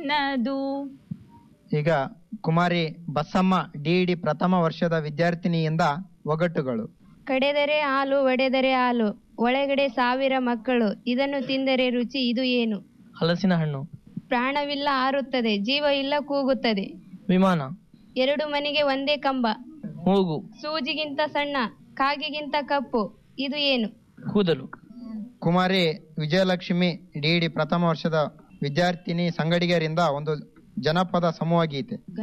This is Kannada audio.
ನದು ಈಗ ಕುಮಾರಿ ಬಸಮ್ಮ ಡಿಇಡಿ ಪ್ರಥಮ ವರ್ಷದ ವಿದ್ಯಾರ್ಥಿನಿಯಿಂದ ಒಗಟುಗಳು ಕಡೆದರೆ ಹಾಲು ಒಡೆದರೆ ಹಾಲು ಒಳಗಡೆ ಸಾವಿರ ಮಕ್ಕಳು ಇದನ್ನು ತಿಂದರೆ ರುಚಿ ಇದು ಏನು ಹಲಸಿನ ಹಣ್ಣು ಪ್ರಾಣವಿಲ್ಲ ಹಾರುತ್ತದೆ ಜೀವ ಇಲ್ಲ ಕೂಗುತ್ತದೆ ವಿಮಾನ ಎರಡು ಮನೆಗೆ ಒಂದೇ ಕಂಬ ಮೂಗು ಸೂಜಿಗಿಂತ ಸಣ್ಣ ಕಾಗಿಗಿಂತ ಕಪ್ಪು ಇದು ಏನು ಕೂದಲು ಕುಮಾರಿ ವಿಜಯಲಕ್ಷ್ಮಿ ಡಿಇಡಿ ಪ್ರಥಮ ವರ್ಷದ ವಿದ್ಯಾರ್ಥಿನಿ ಸಂಗಡಿಗರಿಂದ ಒಂದು ಜನಪದ ಸಮೂಹ ಗೀತೆ